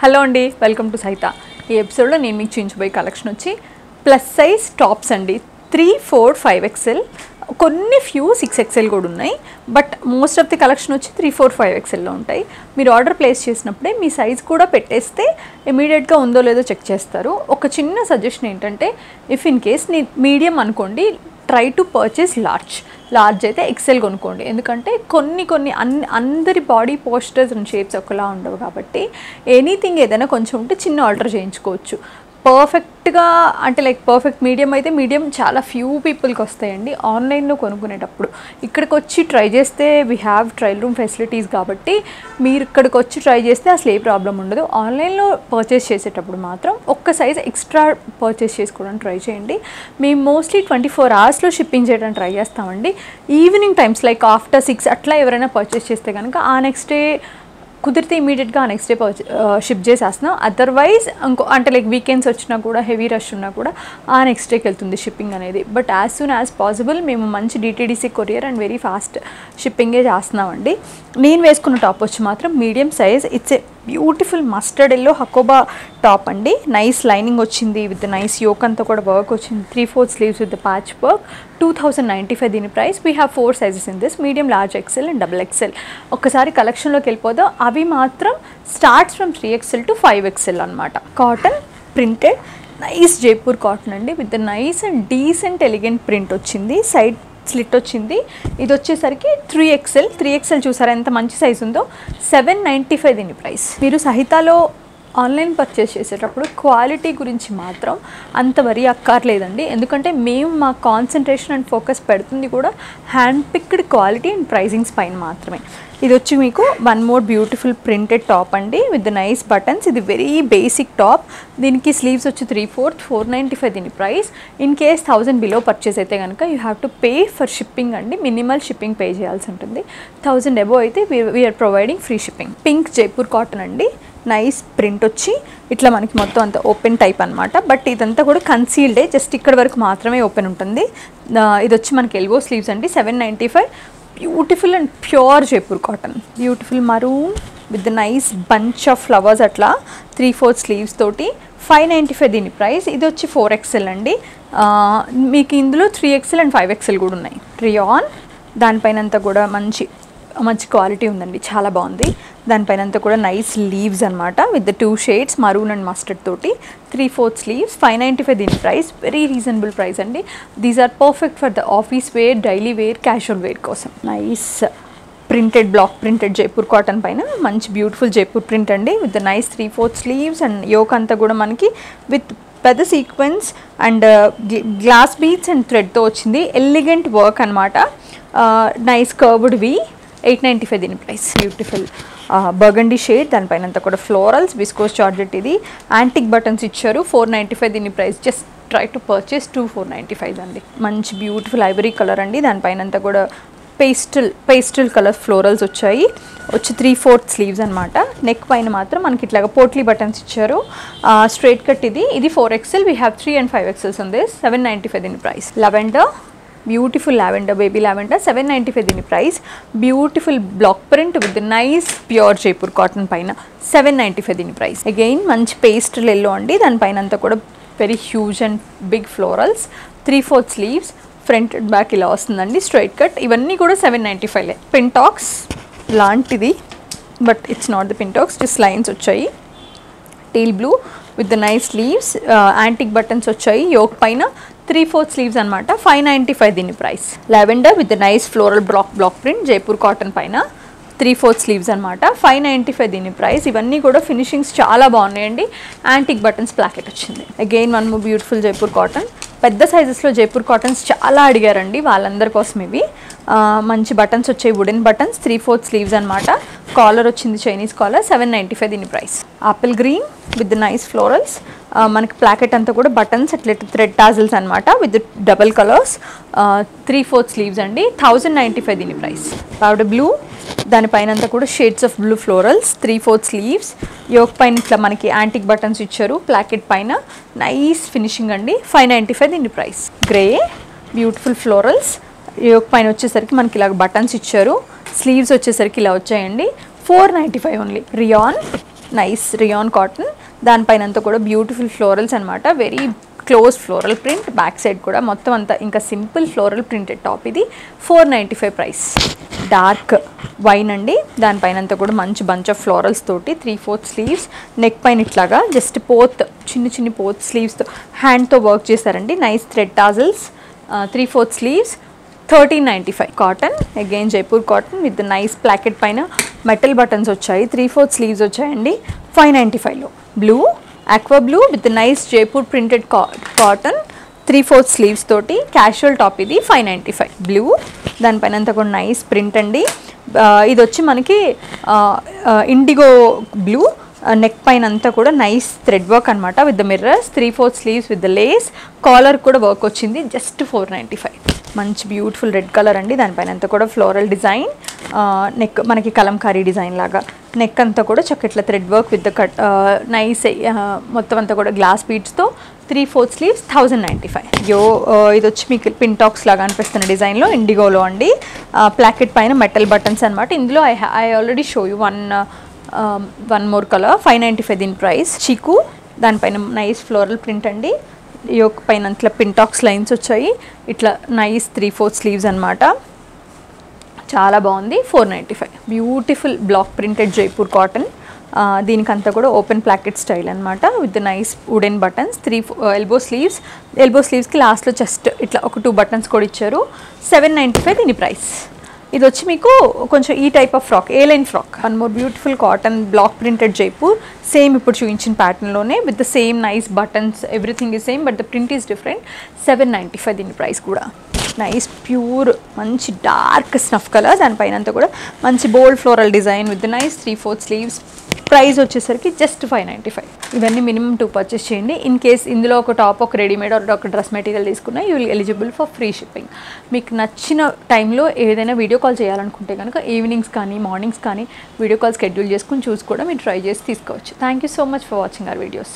hello అండి welcome to సైత ఈ ఎపిసోడ్లో నేను మీకు చూపించబోయే కలెక్షన్ వచ్చి ప్లస్ సైజ్ టాప్స్ అండి త్రీ ఫోర్ ఫైవ్ ఎక్స్ఎల్ కొన్ని ఫ్యూ సిక్స్ ఎక్స్ఎల్ కూడా ఉన్నాయి but most of the collection వచ్చి త్రీ ఫోర్ ఫైవ్ ఎక్స్ఎల్లో ఉంటాయి మీరు ఆర్డర్ ప్లేస్ చేసినప్పుడే మీ సైజ్ కూడా పెట్టేస్తే ఇమీడియట్గా ఉందో లేదో చెక్ చేస్తారు ఒక చిన్న సజెషన్ ఏంటంటే ఇఫ్ ఇన్ కేస్ నీ మీడియం అనుకోండి try to purchase large large అయితే ఎక్సెల్ కొనుక్కోండి ఎందుకంటే కొన్ని కొన్ని అన్ అందరి బాడీ పోస్టర్స్ అండ్ షేప్స్ ఒకలా ఉండవు కాబట్టి ఎనీథింగ్ ఏదైనా కొంచెం ఉంటే చిన్న ఆల్టర్ చేయించుకోవచ్చు పర్ఫెక్ట్గా అంటే లైక్ పర్ఫెక్ట్ మీడియం అయితే మీడియం చాలా ఫ్యూ పీపుల్కి వస్తాయండి ఆన్లైన్లో కొనుక్కునేటప్పుడు ఇక్కడికి వచ్చి ట్రై చేస్తే we have trial room facilities కాబట్టి మీరు ఇక్కడికి వచ్చి ట్రై చేస్తే అసలు ఏ ప్రాబ్లం ఉండదు ఆన్లైన్లో పర్చేస్ చేసేటప్పుడు మాత్రం ఒక్క సైజ్ ఎక్స్ట్రా పర్చేస్ చేసుకోవడానికి ట్రై చేయండి మేము మోస్ట్లీ ట్వంటీ ఫోర్ అవర్స్లో షిప్పింగ్ చేయడానికి ట్రై చేస్తామండి evening times like after six అట్లా ఎవరైనా పర్చేస్ చేస్తే కనుక ఆ నెక్స్ట్ డే కుదిరితే ఇమీడియట్గా నెక్స్ట్ డే షిప్ చేసేస్తున్నాం అదర్వైజ్ ఇంకో అంటే లైక్ వీకెండ్స్ వచ్చినా కూడా హెవీ రష్ ఉన్నా కూడా ఆ నెక్స్ట్ డేకి వెళ్తుంది షిప్పింగ్ అనేది but as soon as possible మేము మంచి DTDC courier and very fast షిప్పింగే చేస్తున్నామండి నేను వేసుకున్న టాప్ వచ్చి మాత్రం medium size it's a beautiful mustard yellow Hakoba top అండి నైస్ లైనింగ్ వచ్చింది విత్ నైస్ యోక్ అంతా కూడా వర్క్ వచ్చింది three fourth sleeves with patch work two thousand ninety five దీని price we have four sizes in this medium large XL and double XL ఒక్కసారి కలెక్షన్లోకి వెళ్ళిపోదాం అవి మాత్రం starts from three XL to five XL అనమాట cotton printed nice Jaipur cotton అండి with nice and decent elegant print వచ్చింది side slit వచ్చింది ఇది వచ్చేసరికి త్రీ ఎక్స్ఎల్ త్రీ ఎక్స్ఎల్ చూసారా ఎంత మంచి సైజ్ ఉందో సెవెన్ నైంటీ ఫైవ్ దీని ప్రైస్ మీరు సహితాలో ఆన్లైన్ పర్చేస్ చేసేటప్పుడు క్వాలిటీ గురించి మాత్రం అంత వరి అక్కర్లేదండి ఎందుకంటే మేము మా కాన్సన్ట్రేషన్ అండ్ ఫోకస్ పెడుతుంది కూడా hand picked quality and pricings పైన మాత్రమే ఇది వచ్చి మీకు one more beautiful printed top అండి విత్ నైస్ బటన్స్ ఇది వెరీ బేసిక్ టాప్ దీనికి స్లీవ్స్ వచ్చి three fourth four ninety five దీని price in case thousand below purchase అయితే కనుక you have to pay for shipping అండి మినిమల్ షిప్పింగ్ పే చేయాల్సి ఉంటుంది థౌజండ్ అబో అయితే we are providing free shipping pink Jaipur cotton అండి నైస్ ప్రింట్ వచ్చి ఇట్లా మనకి మొత్తం అంత ఓపెన్ టైప్ అనమాట బట్ ఇదంతా కూడా కన్సీల్డే జస్ట్ ఇక్కడ వరకు మాత్రమే ఓపెన్ ఉంటుంది ఇది వచ్చి మనకి ఎల్బో స్లీవ్స్ అండి seven ninety five beautiful and pure Jaipur cotton beautiful maroon with nice bunch of flowers అట్లా త్రీ ఫోర్ స్లీవ్స్ తోటి ఫైవ్ నైంటీ ఫైవ్ దీని ప్రైస్ ఇది వచ్చి ఫోర్ ఎక్స్ఎల్ అండి మీకు ఇందులో three XL and five XL కూడా ఉన్నాయి ట్రియాన్ దానిపైన అంతా కూడా మంచి మంచి క్వాలిటీ ఉందండి చాలా బాగుంది దానిపైన అంతా కూడా నైస్ లీవ్స్ అనమాట with the two shades maroon and mustard తోటి three fourth sleeves five ninety five దీని ప్రైస్ వెరీ రీజనబుల్ ప్రైస్ అండి these are perfect for the office wear daily wear casual wear కోసం nice printed block printed Jaipur cotton పైన మంచి beautiful Jaipur print అండి with nice three fourth sleeves and yoke అంతా కూడా మనకి with పెద్ద sequins and glass beads and థ్రెడ్తో వచ్చింది ఎలిగెంట్ వర్క్ అనమాట nice curved V eight ninety five దీని ప్రైస్ బ్యూటిఫుల్ బర్గండీ షేడ్ దానిపైన అంతా కూడా ఫ్లోరల్స్ బిస్కోస్ చార్జెట్ ఇది యాంటిక్ బటన్స్ ఇచ్చారు ఫోర్ నైంటీ ఫైవ్ దీని price just try to purchase two four ninety five అండి మంచి బ్యూటిఫుల్ ఐవరీ కలర్ అండి దానిపైన అంతా కూడా పేస్టల్ పేస్టల్ కలర్ ఫ్లోరల్స్ వచ్చాయి వచ్చి త్రీ ఫోర్త్ స్లీవ్స్ అనమాట నెక్ పైన మాత్రం మనకి ఇట్లాగా పోట్లీ బటన్స్ ఇచ్చారు స్ట్రైట్ కట్ ఇది ఇది four XL we have three and five XLs ఉంది సెవెన్ నైంటీ ఫైవ్ దీని price lavender beautiful lavender baby lavender seven ninety five దీని price beautiful block print with nice pure Jaipur cotton పైన seven ninety five దీని price again మంచి pastel yellow అండి దానిపైన అంతా కూడా very huge and big florals three fourth sleeves front and back ఇలా వస్తుందండి స్ట్రైట్ కట్ ఇవన్నీ కూడా సెవెన్ నైంటీ ఫైవ్లే పింటాక్స్ లాంటిది but it's not the pintucks just lines వచ్చాయి teal blue with the nice sleeves antique buttons వచ్చాయి yoke పైన three fourth sleeves అనమాట ఫైవ్ నైంటీ ఫైవ్ దీని price lavender with nice floral block block print Jaipur cotton పైన three fourth sleeves అనమాట five ninety five దీని price ఇవన్నీ కూడా finishings చాలా బాగున్నాయండి యాంటిక్ బటన్స్ ప్లాకెట్ వచ్చింది అగైన్ వన్ మూ బ్యూటిఫుల్ జైపూర్ కాటన్ పెద్ద సైజెస్లో జైపూర్ కాటన్స్ చాలా అడిగారండి వాళ్ళందరి కోసం ఇవి మంచి బటన్స్ వచ్చాయి wooden buttons three fourth sleeves అనమాట కాలర్ వచ్చింది Chinese collar seven ninety five దీని price apple green with nice florals మనకి ప్లాకెట్ అంతా కూడా బటన్స్ అట్లా థ్రెడ్ టాజిల్స్ అనమాట with double colours three fourth sleeves అండి థౌజండ్ నైంటీ ఫైవ్ దీని ప్రైస్ పౌడర్ బ్లూ దానిపైన అంతా కూడా shades of blue florals three fourth sleeves yoke పైన ఇట్లా మనకి యాంటిక్ బటన్స్ ఇచ్చారు ప్లాకెట్ పైన నైస్ ఫినిషింగ్ అండి ఫైవ్ నైంటీ ఫైవ్ దీని price grey beautiful florals yoke పైన వచ్చేసరికి మనకి ఇలాగ బటన్స్ ఇచ్చారు స్లీవ్స్ వచ్చేసరికి ఇలా వచ్చాయండి four ninety five only rayon nice rayon cotton దానిపైన అంతా కూడా బ్యూటిఫుల్ ఫ్లోరల్స్ అనమాట very close floral print back side కూడా మొత్తం అంతా ఇంకా సింపుల్ ఫ్లోరల్ ప్రింటెడ్ టాప్ ఇది four ninety five price dark wine అండి దానిపైన అంతా కూడా మంచి బంచ్ ఆఫ్ ఫ్లోరల్స్ తోటి త్రీ ఫోర్త్ స్లీవ్స్ నెక్ పైన ఇట్లాగా జస్ట్ పోత్ చిన్న చిన్న పోత్ స్లీవ్స్తో హ్యాండ్తో వర్క్ చేశారండి nice thread tassels three fourth sleeves thirteen ninety five cotton again Jaipur cotton with nice placket పైన మెటల్ బటన్స్ వచ్చాయి త్రీ ఫోర్త్ స్లీవ్స్ వచ్చాయండి ఫైవ్ నైంటీ ఫైవ్లో blue aqua blue with nice Jaipur printed cotton three fourth sleeves తోటి casual top ఇది five ninety five blue దానిపైన అంతా కూడా nice print అండి ఆ, ఇది వచ్చి మనకి ఇండిగో బ్లూ నెక్ పైన అంతా కూడా నైస్ థ్రెడ్ వర్క్ అనమాట with the mirrors three fourth sleeves with the lace collar కూడా వర్క్ వచ్చింది జస్ట్ ఫోర్ నైంటీ ఫైవ్ మంచి బ్యూటిఫుల్ రెడ్ కలర్ అండి దానిపైన అంతా కూడా ఫ్లోరల్ డిజైన్ నెక్ మనకి కలంకారీ డిజైన్ లాగా నెక్ అంతా కూడా చక్కట్ల thread work with the cut nice మొత్తం అంతా కూడా గ్లాస్ బీట్స్తో three fourth sleeves thousand ninety five యో ఆ, ఇది వచ్చి మీకు పింటాక్స్ లాగా అనిపిస్తున్న డిజైన్లో ఇండిగోలో అండి ప్లాకెట్ పైన మెటల్ బటన్స్ అనమాట ఇందులో I I already show you one one more colour five ninety five దీని ప్రైస్ చికు దానిపైన నైస్ ఫ్లోరల్ ప్రింట్ అండి యోక్ పైన ఇట్లా పింటాక్స్ లైన్స్ వచ్చాయి ఇట్లా నైస్ త్రీ ఫోర్త్ స్లీవ్స్ అనమాట చాలా బాగుంది four ninety five beautiful black printed Jaipur cotton దీనికంతా కూడా ఓపెన్ ప్లాకెట్ స్టైల్ అనమాట with nice wooden buttons three elbow sleeves elbow స్లీవ్స్కి లాస్ట్లో జస్ట్ ఇట్లా ఒక టూ బటన్స్ కూడా ఇచ్చారు సెవెన్ నైంటీ ఫైవ్ దీని ప్రైస్ ఇది వచ్చి మీకు కొంచెం ఈ type of frock A line frock one more beautiful cotton black printed Jaipur same ఇప్పుడు చూపించిన ప్యాటర్న్లోనే with the same nice buttons everything is same but the print is different seven ninety five దీని ప్రైస్ కూడా నైస్ ప్యూర్ మంచి dark snuff colour దానిపైన అంతా కూడా మంచి bold floral design with nice three fourth sleeves price వచ్చేసరికి just five ninety five ఇవన్నీ minimum two purchase చేయండి ఇన్ కేస్ ఇందులో ఒక టాప్ ఒక రెడీమేడ్ ఆర్ ఒక డ్రెస్ మెటీరియల్ తీసుకున్నా you will eligible for free shipping మీకు నచ్చిన టైంలో ఏదైనా వీడియో కాల్ చేయాలనుకుంటే కనుక ఈవినింగ్స్ కానీ మార్నింగ్స్ కానీ వీడియో కాల్ షెడ్యూల్ చేసుకుని చూసి కూడా మీరు ట్రై చేసి తీసుకోవచ్చు thank you so much for watching our videos